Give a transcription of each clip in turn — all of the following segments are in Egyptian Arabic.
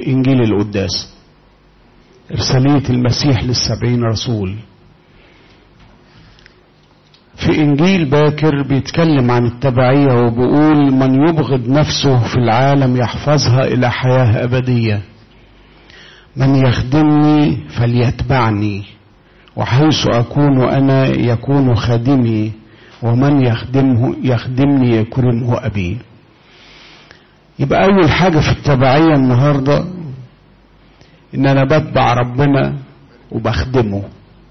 إنجيل القداس إرسالية المسيح للسبعين رسول في إنجيل باكر بيتكلم عن التبعية وبيقول من يبغض نفسه في العالم يحفظها إلى حياة أبدية من يخدمني فليتبعني وحيث أكون أنا يكون خادمي ومن يخدمه يخدمني يكرمه أبي يبقى أول حاجة في التبعية النهاردة إن أنا بتبع ربنا وبخدمه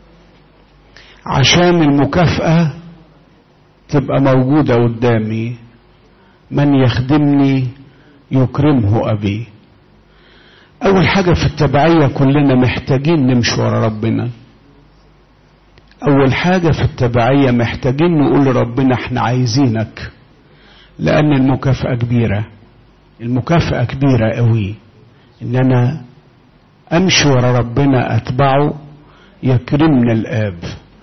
عشان المكافأة تبقى موجودة قدامي من يخدمني يكرمه أبي أول حاجة في التبعية كلنا محتاجين نمشي ورا ربنا أول حاجة في التبعية محتاجين نقول لربنا احنا عايزينك لأن المكافأة كبيرة المكافأة كبيرة قوي إن أنا أمشي ورا ربنا أتبعه يكرمنا الآب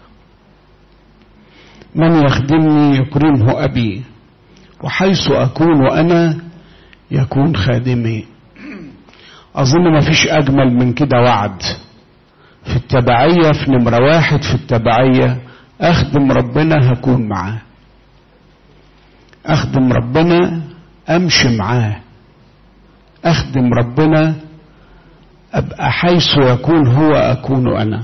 من يخدمني يكرمه أبي وحيث أكون أنا يكون خادمي أظن ما فيش أجمل من كده وعد في التبعية في نمرة واحد في التبعية أخدم ربنا هكون معاه أخدم ربنا أمشي معاه أخدم ربنا أبقى حيث يكون هو أكون أنا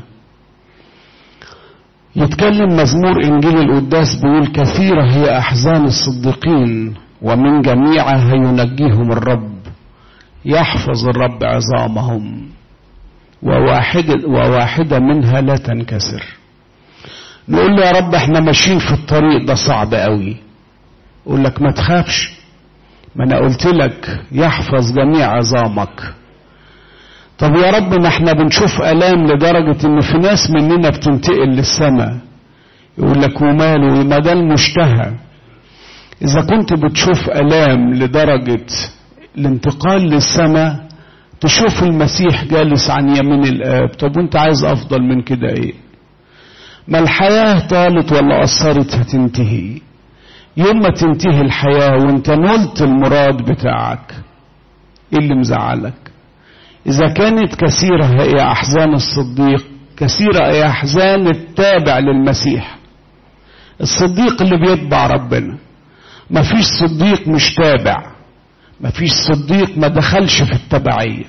يتكلم مزمور إنجيل القداس بيقول كثيرة هي أحزان الصديقين ومن جميعها ينجيهم الرب يحفظ الرب عظامهم وواحدة, وواحدة منها لا تنكسر نقول له يا رب احنا ماشيين في الطريق ده صعب قوي يقول لك ما تخافش ما انا قلت لك يحفظ جميع عظامك طب يا رب ما احنا بنشوف الام لدرجة ان في ناس مننا بتنتقل للسماء يقول لك وماله ما ده المشتهى اذا كنت بتشوف الام لدرجة الانتقال للسماء تشوف المسيح جالس عن يمين الآب طب وانت عايز أفضل من كده ايه ما الحياة طالت ولا قصرت هتنتهي يوم ما تنتهي الحياة وانت نلت المراد بتاعك ايه اللي مزعلك اذا كانت كثيرة هي احزان الصديق كثيرة هي احزان التابع للمسيح الصديق اللي بيتبع ربنا مفيش صديق مش تابع مفيش صديق ما دخلش في التبعية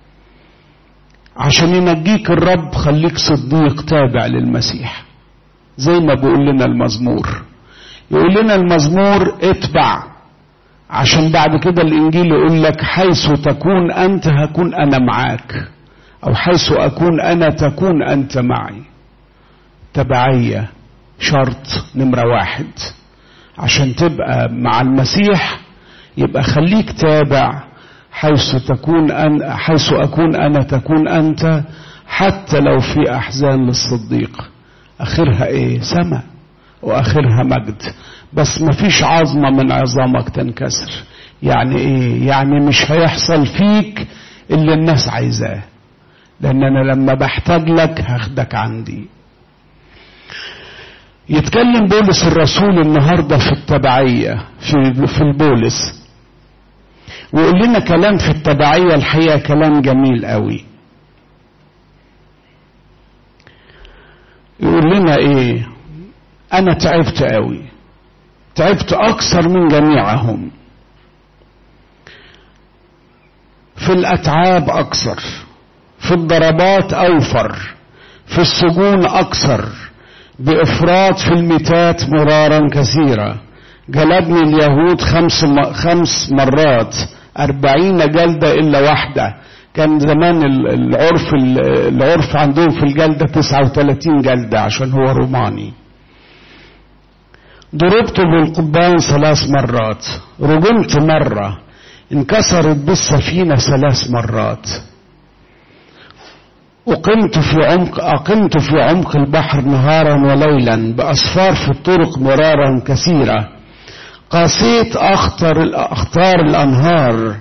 عشان ينجيك الرب خليك صديق تابع للمسيح زي ما بيقول لنا المزمور يقول لنا المزمور اتبع عشان بعد كده الانجيل يقول لك حيث تكون انت هكون انا معاك او حيث اكون انا تكون انت معي تبعية شرط نمرة واحد عشان تبقى مع المسيح يبقى خليك تابع حيث تكون أن حيث أكون أنا تكون أنت حتى لو في أحزان للصديق آخرها إيه سما وآخرها مجد بس مفيش عظمة من عظامك تنكسر يعني إيه يعني مش هيحصل فيك اللي الناس عايزاه لأن أنا لما بحتاج لك هاخدك عندي يتكلم بولس الرسول النهاردة في التبعية في, في البولس ويقول لنا كلام في التبعية الحقيقة كلام جميل قوي يقول لنا ايه انا تعبت قوي تعبت اكثر من جميعهم في الاتعاب اكثر في الضربات اوفر في السجون اكثر بافراط في الميتات مرارا كثيرا جلبني اليهود خمس خمس مرات أربعين جلدة إلا واحدة كان زمان العرف العرف عندهم في الجلدة تسعة وثلاثين جلدة عشان هو روماني ضربت بالقبان ثلاث مرات رجمت مرة انكسرت بالسفينة ثلاث مرات أقمت في عمق أقمت في عمق البحر نهارا وليلا بأسفار في الطرق مرارا كثيرة قاسيت أخطر أخطار الأنهار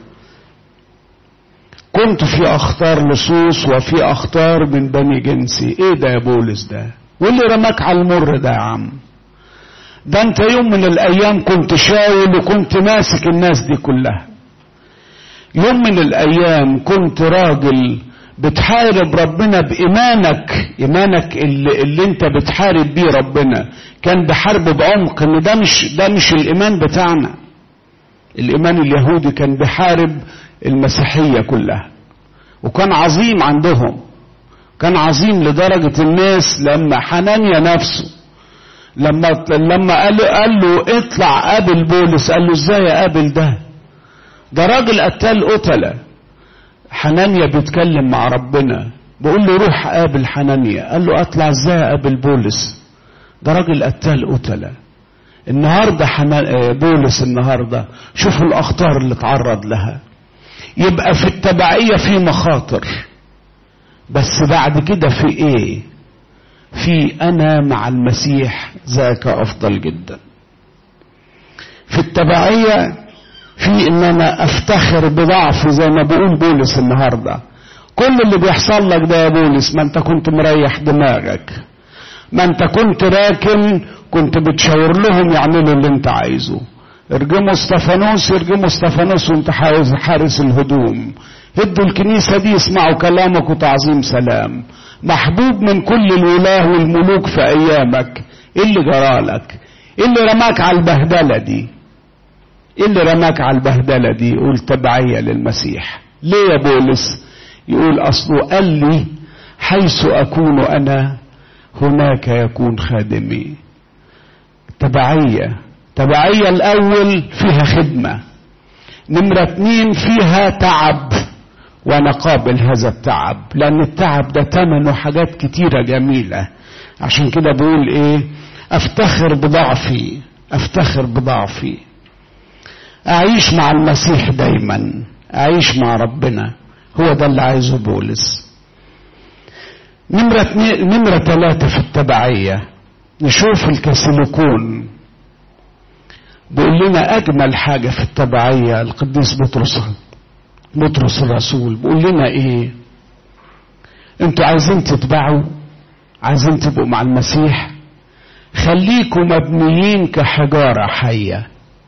كنت في أخطار لصوص وفي أخطار من بني جنسي إيه ده يا بولس ده واللي رماك على المر ده يا عم ده أنت يوم من الأيام كنت شاول وكنت ماسك الناس دي كلها يوم من الايام كنت راجل بتحارب ربنا بايمانك ايمانك اللي, اللي انت بتحارب بيه ربنا كان بحاربه بعمق ان ده مش ده مش الايمان بتاعنا الايمان اليهودي كان بيحارب المسيحيه كلها وكان عظيم عندهم كان عظيم لدرجه الناس لما حنانيا نفسه لما لما قال له, قال له اطلع قابل بولس قال له ازاي اقابل ده ده راجل قتال قتله حنانيا بيتكلم مع ربنا بيقول له روح قابل حنانيا قال له اطلع ازاي اقابل بولس ده راجل قتال قتله النهارده حنان بولس النهارده شوفوا الاخطار اللي اتعرض لها يبقى في التبعيه في مخاطر بس بعد كده في ايه في انا مع المسيح ذاك افضل جدا في التبعيه في ان انا افتخر بضعفي زي ما بيقول بولس النهارده كل اللي بيحصل لك ده يا بولس ما انت كنت مريح دماغك ما انت كنت راكن كنت بتشاور لهم يعملوا اللي انت عايزه ارجموا استفانوس ارجموا استفانوس وانت حارس, حارس الهدوم هدوا الكنيسة دي يسمعوا كلامك وتعظيم سلام محبوب من كل الولاة والملوك في ايامك ايه اللي جرالك ايه اللي رماك على البهدلة دي ايه اللي رماك على البهدله دي يقول تبعيه للمسيح ليه يا بولس يقول اصله قال لي حيث اكون انا هناك يكون خادمي تبعيه تبعيه الاول فيها خدمه نمره اتنين فيها تعب وانا قابل هذا التعب لان التعب ده ثمنه حاجات كتيره جميله عشان كده بقول ايه افتخر بضعفي افتخر بضعفي أعيش مع المسيح دايما أعيش مع ربنا هو ده اللي عايزه بولس نمرة, نمرة ثلاثة في التبعية نشوف الكسلكون بيقول لنا أجمل حاجة في التبعية القديس بطرس بطرس الرسول بيقول لنا إيه أنتوا عايزين تتبعوا عايزين تبقوا مع المسيح خليكم مبنيين كحجارة حية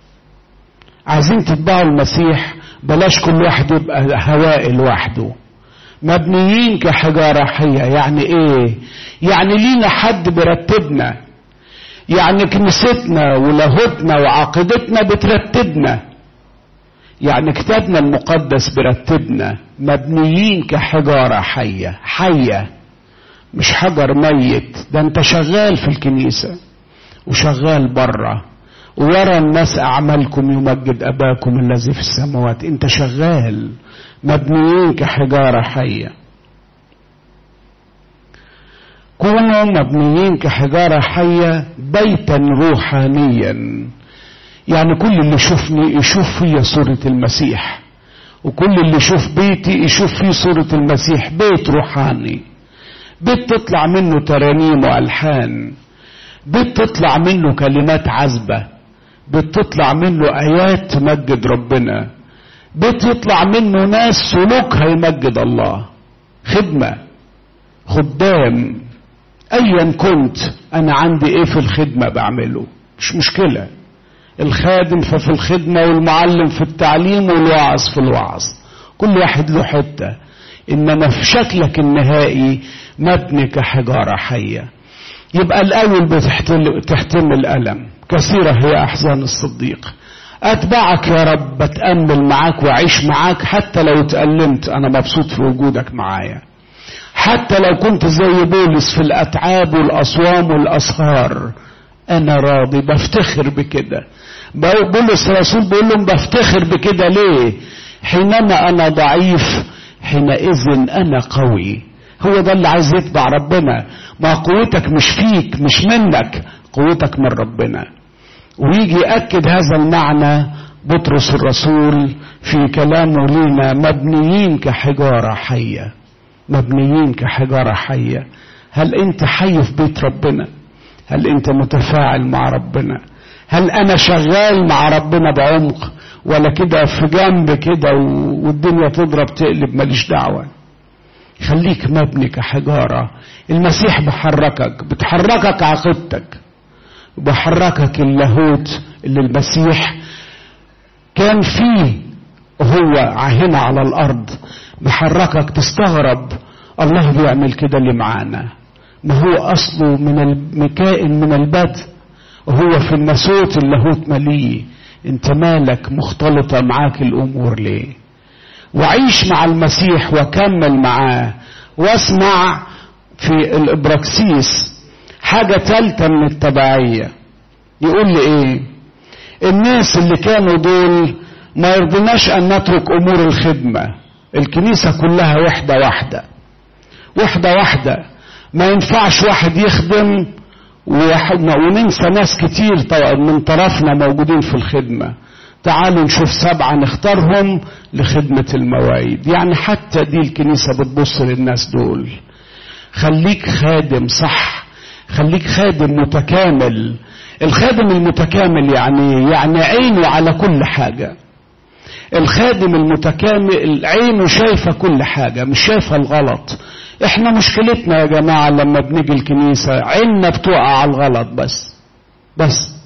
عايزين تتبعوا المسيح بلاش كل واحد يبقى هواء لوحده مبنيين كحجارة حية يعني ايه يعني لينا حد بيرتبنا يعني كنيستنا ولاهوتنا وعقيدتنا بترتبنا يعني كتابنا المقدس بيرتبنا مبنيين كحجارة حية حية مش حجر ميت ده انت شغال في الكنيسة وشغال بره ويرى الناس أعمالكم يمجد أباكم الذي في السماوات أنت شغال مبنيين كحجارة حية كونوا مبنيين كحجارة حية بيتا روحانيا يعني كل اللي يشوفني يشوف فيا صورة المسيح وكل اللي يشوف بيتي يشوف فيه صورة المسيح بيت روحاني بيت تطلع منه ترانيم وألحان بيت تطلع منه كلمات عذبة بتطلع منه ايات تمجد ربنا بتطلع منه ناس سلوكها يمجد الله خدمة خدام ايا كنت انا عندي ايه في الخدمة بعمله مش مشكلة الخادم ففي الخدمة والمعلم في التعليم والواعظ في الوعظ كل واحد له حتة انما في شكلك النهائي مبني كحجارة حية يبقى الاول بتحتمل الم كثيرة هي أحزان الصديق أتبعك يا رب بتأمل معاك وأعيش معاك حتى لو تألمت أنا مبسوط في وجودك معايا حتى لو كنت زي بولس في الأتعاب والأصوام والأسهار أنا راضي بفتخر بكده بولس الرسول بيقول لهم بفتخر بكده ليه حينما أنا ضعيف حينئذ أنا قوي هو ده اللي عايز يتبع ربنا ما قوتك مش فيك مش منك قوتك من ربنا ويجي يأكد هذا المعنى بطرس الرسول في كلامه لينا مبنيين كحجارة حية مبنيين كحجارة حية هل انت حي في بيت ربنا هل انت متفاعل مع ربنا هل انا شغال مع ربنا بعمق ولا كده في جنب كده والدنيا تضرب تقلب ماليش دعوه خليك مبني كحجارة المسيح بحركك بتحركك عقيدتك بحركك اللاهوت اللي المسيح كان فيه وهو هنا على الأرض بحركك تستغرب الله بيعمل كده اللي معانا ما هو أصله من المكائن من البدء وهو في الناسوت اللاهوت مليه انت مالك مختلطة معاك الأمور ليه وعيش مع المسيح وكمل معاه واسمع في الإبراكسيس حاجة ثالثة من التبعية يقول لي ايه الناس اللي كانوا دول ما يرضناش ان نترك امور الخدمة الكنيسة كلها وحدة واحدة وحدة واحدة ما ينفعش واحد يخدم وننسى ناس كتير من طرفنا موجودين في الخدمة تعالوا نشوف سبعة نختارهم لخدمة المواعيد يعني حتى دي الكنيسة بتبص للناس دول خليك خادم صح خليك خادم متكامل الخادم المتكامل يعني يعني عينه على كل حاجة الخادم المتكامل عينه شايفة كل حاجة مش شايفة الغلط احنا مشكلتنا يا جماعة لما بنيجي الكنيسة عيننا بتقع على الغلط بس بس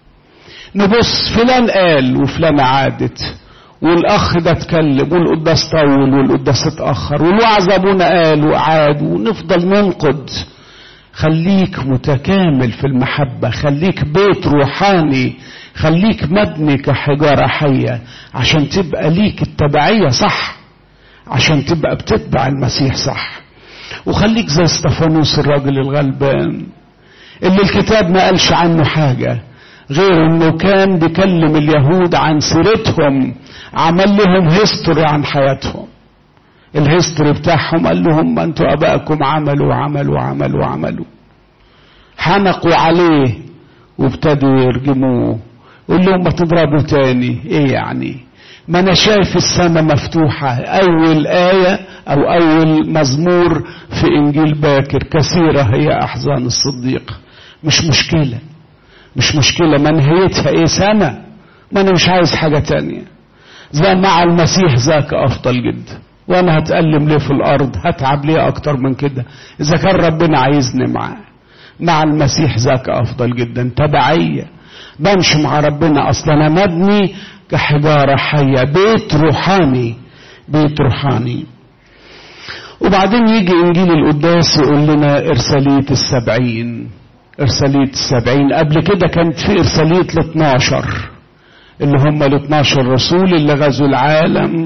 نبص فلان قال وفلان عادت والاخ ده اتكلم والقداس طول والقداس اتاخر والوعظ ابونا قال وعاد ونفضل ننقد خليك متكامل في المحبه خليك بيت روحاني خليك مبني كحجاره حيه عشان تبقى ليك التبعيه صح عشان تبقى بتتبع المسيح صح وخليك زي استفانوس الراجل الغلبان اللي الكتاب ما قالش عنه حاجه غير انه كان بيكلم اليهود عن سيرتهم عمل لهم هيستوري عن حياتهم الهيستوري بتاعهم قال لهم ما انتوا ابائكم عملوا وعملوا وعملوا وعملوا حنقوا عليه وابتدوا يرجموه قول لهم ما تضربوا تاني ايه يعني ما انا شايف السماء مفتوحة اول آية او اول مزمور في انجيل باكر كثيرة هي احزان الصديق مش مشكلة مش مشكلة ما نهايتها ايه سنة ما انا مش عايز حاجة تانية زي مع المسيح ذاك افضل جدا وانا هتألم ليه في الارض هتعب ليه اكتر من كده اذا كان ربنا عايزني معاه مع المسيح ذاك افضل جدا تبعية بمشي مع ربنا اصلا انا مبني كحجارة حية بيت روحاني بيت روحاني وبعدين يجي انجيل القداس يقول لنا ارسالية السبعين ارسالية السبعين قبل كده كانت في ارسالية الاثناشر اللي هم الاثناشر رسول اللي غزوا العالم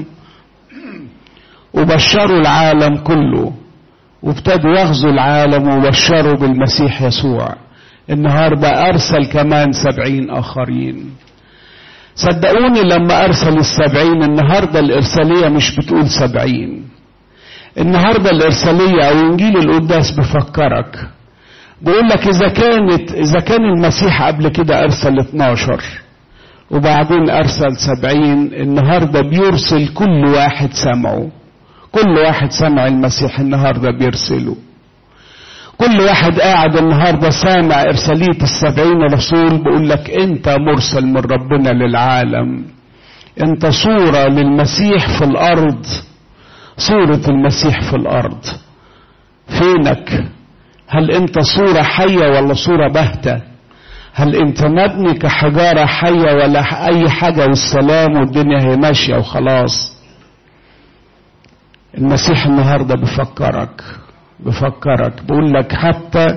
وبشروا العالم كله وابتدوا يغزوا العالم وبشروا بالمسيح يسوع النهاردة أرسل كمان سبعين آخرين صدقوني لما أرسل السبعين النهاردة الإرسالية مش بتقول سبعين النهاردة الإرسالية أو إنجيل القداس بفكرك بيقول لك إذا كانت إذا كان المسيح قبل كده أرسل 12 وبعدين أرسل سبعين النهاردة بيرسل كل واحد سمعه كل واحد سمع المسيح النهاردة بيرسله كل واحد قاعد النهاردة سامع إرسالية السبعين رسول بيقول لك أنت مرسل من ربنا للعالم أنت صورة للمسيح في الأرض صورة المسيح في الأرض فينك هل أنت صورة حية ولا صورة باهتة هل أنت مبني كحجارة حية ولا أي حاجة والسلام والدنيا هي ماشية وخلاص المسيح النهاردة بفكرك بفكرك بقول لك حتى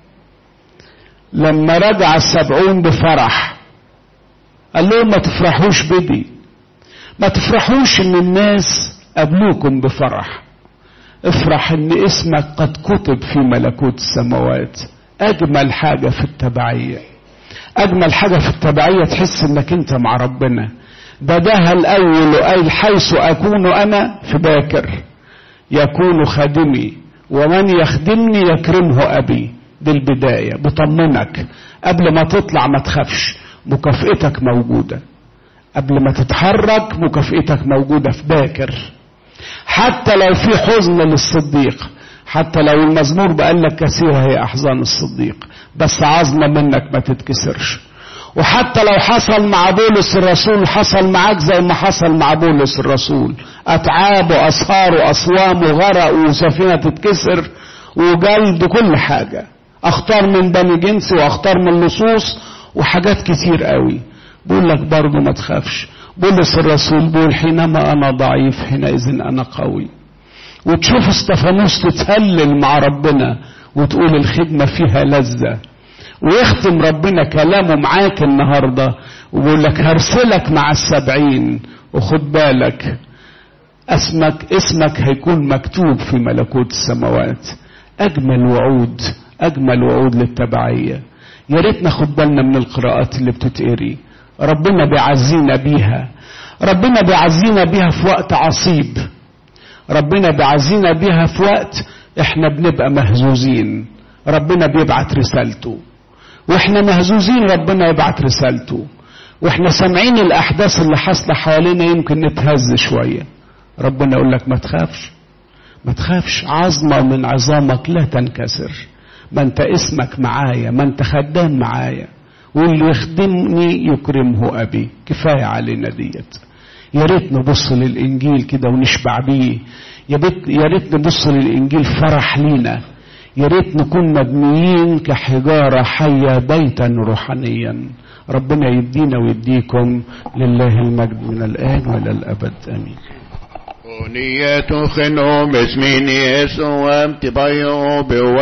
لما رجع السبعون بفرح قال لهم ما تفرحوش بدي ما تفرحوش ان الناس قابلوكم بفرح افرح ان اسمك قد كتب في ملكوت السماوات اجمل حاجة في التبعية اجمل حاجة في التبعية تحس انك انت مع ربنا بداها الاول اي حيث اكون انا في باكر يكون خادمي ومن يخدمني يكرمه ابي دي البداية بطمنك قبل ما تطلع ما تخافش مكافئتك موجودة قبل ما تتحرك مكافئتك موجودة في باكر حتى لو في حزن للصديق حتى لو المزمور بقال لك كثيرة هي أحزان الصديق بس عظمة منك ما تتكسرش وحتى لو حصل مع بولس الرسول حصل معاك زي ما حصل مع بولس الرسول أتعاب وأسهار وأصوام وغرق وسفينة تتكسر وجلد كل حاجة أختار من بني جنسي وأختار من لصوص وحاجات كتير قوي بقول لك برضه ما تخافش بولس الرسول بيقول حينما أنا ضعيف حينئذ أنا قوي وتشوف استفانوس تتهلل مع ربنا وتقول الخدمة فيها لذة ويختم ربنا كلامه معاك النهاردة ويقول لك هرسلك مع السبعين وخد بالك اسمك اسمك هيكون مكتوب في ملكوت السماوات اجمل وعود اجمل وعود للتبعيه يا ريت ناخد بالنا من القراءات اللي بتتقري ربنا بيعزينا بيها ربنا بيعزينا بيها في وقت عصيب ربنا بيعزينا بيها في وقت احنا بنبقى مهزوزين ربنا بيبعت رسالته واحنا مهزوزين ربنا يبعت رسالته واحنا سامعين الاحداث اللي حاصله حوالينا يمكن نتهز شويه ربنا يقول لك ما تخافش ما تخافش عظمه من عظامك لا تنكسر ما انت اسمك معايا ما انت خدام معايا واللي يخدمني يكرمه ابي كفايه علينا ديت يا ريت نبص للانجيل كده ونشبع بيه يا ريت يا ريت نبص للانجيل فرح لينا يا ريت نكون مبنيين كحجاره حيه بيتا روحانيا ربنا يدينا ويديكم لله المجد من الان والى الابد امين ونية خنوم اسمين يسوع امتبايو